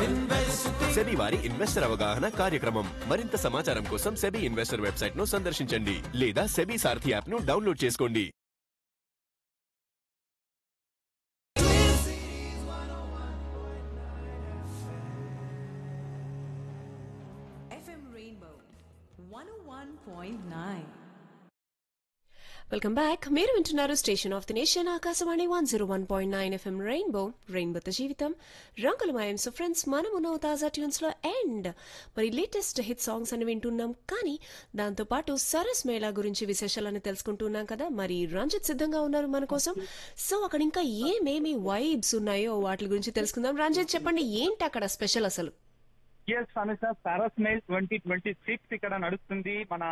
SEBI వారి investor అవగాహన కార్యక్రమం మరింత సమాచారం కోసం సెబీ ఇన్వెస్టర్ వెబ్సైట్ ను సందర్శించండి లేదా సెబీ సారథి యాప్ ను డౌన్లోడ్ చేసుకోండి FM Rainbow 101.9. వెల్కమ్ బ్యాక్ మీరు వింటున్నారు station of the nation Akashvani one zero one point nine FM rainbow రెయిన్బోతో జీవితం రంగులమయం సో ఫ్రెండ్స్ మనమున్న తాజా ట్యూన్స్ లో ఎండ్ మరి లేటెస్ట్ హిట్ సాంగ్స్ అని వింటున్నాం కానీ దాంతో పాటు సరస్ మేళా గురించి విశేషాలని తెలుసుకుంటున్నాం కదా మరి రంజిత్ సిద్ధంగా ఉన్నారు మన కోసం సో అక్కడ ఇంకా ఏమేమి వైబ్స్ ఉన్నాయో వాటి గురించి తెలుసుకుందాం రంజిత్ చెప్పండి ఏంటి అక్కడ స్పెషల్ అసలు ఎస్ అనుష సారస్ మెయిల్ ట్వంటీ ట్వంటీ సిక్స్ ఇక్కడ నడుస్తుంది మన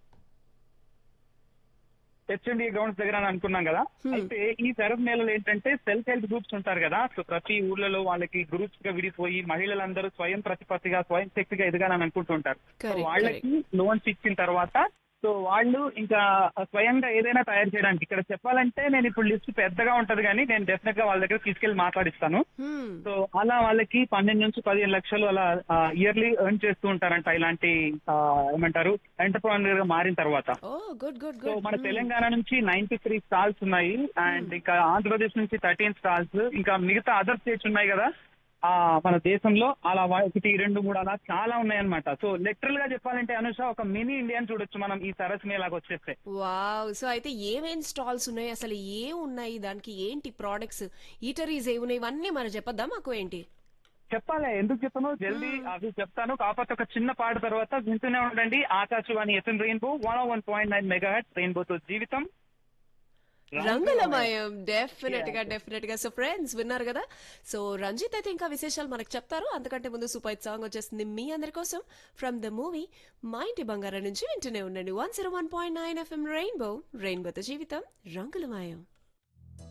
హెచ్ఎండి గ్రౌండ్స్ దగ్గర అని అనుకున్నాం కదా అయితే ఈ సరస్ మేళలో ఏంటంటే సెల్ఫ్ హెల్ప్ గ్రూప్స్ ఉంటారు కదా సో ప్రతి ఊర్లలో వాళ్ళకి గ్రూప్స్ గా విడిపోయి మహిళలందరూ స్వయం ప్రతిపత్తిగా స్వయం శక్తిగా ఎదగాలని అనుకుంటుంటారు సో Correct, వాళ్ళకి లోన్స్ ఇచ్చిన తర్వాత సో వాళ్ళు ఇంకా స్వయంగా ఏదైనా తయారు చేయడానికి ఇక్కడ చెప్పాలంటే నేను ఇప్పుడు లిస్ట్ పెద్దగా ఉంటది కానీ నేను డెఫినెట్ గా వాళ్ళ దగ్గర తీసుకెళ్లి మాట్లాడిస్తాను Hmm. సో అలా వాళ్ళకి పన్నెండు నుంచి పదిహేను లక్షలు అలా ఇయర్లీ ఎర్న్ చేస్తూ ఉంటారంట ఇలాంటి ఆ, ఏమంటారు ఎంటర్ప్రైనర్ గా మారిన తర్వాత oh good good so good మన తెలంగాణ నుంచి నైన్టీ త్రీ స్టాల్స్ ఉన్నాయి అండ్ ఇంకా ఆంధ్రప్రదేశ్ నుంచి థర్టీన్ స్టాల్స్ ఇంకా మిగతా అదర్ స్టేట్స్ ఉన్నాయి కదా ఆ మన దేశంలో అలా వా- ఒకటి రెండు మూడు అలా చాలా ఉన్నాయన్నమాట సో లిటరల్ గా చెప్పాలంటే అనుష ఒక మినీ ఇండియా చూడొచ్చు మనం ఈ సరస్ మేళాకి వచ్చేస్తే వావ్ సో అయితే ఏమేం స్టాల్స్ ఉన్నాయి అసలు ఏం ఉన్నాయి దానికి ఏంటి ప్రోడక్ట్స్ ఈటరీస్ ఏమున్నాయి ఇవన్నీ మనం చెప్పొద్దా మాకు ఏంటి చెప్పాలి ఎందుకు చెప్పను జల్దీ అవి చెప్తాను కాకపోతే ఒక చిన్న పాట తర్వాత వింటూనే ఉండండి Akashvani FM rainbow one one point nine mega hit రెయిన్బోతో జీవితం రంగులమయం డెఫినెట్ గా డెఫినెట్ గా సో ఫ్రెండ్స్ విన్నారు కదా సో రంజిత్ అయితే ఇంకా విశేషాలు మనకు చెప్తారు అంతకంటే ముందు సూపర్ హిట్ సాంగ్ వచ్చేస్తుంది మీ అందరి కోసం ఫ్రమ్ ద మూవీ మా ఇంటి బంగారం నుంచి వింటూనే ఉండండి one zero one point nine FM rainbow రెయిన్బోతో జీవితం రంగులమయం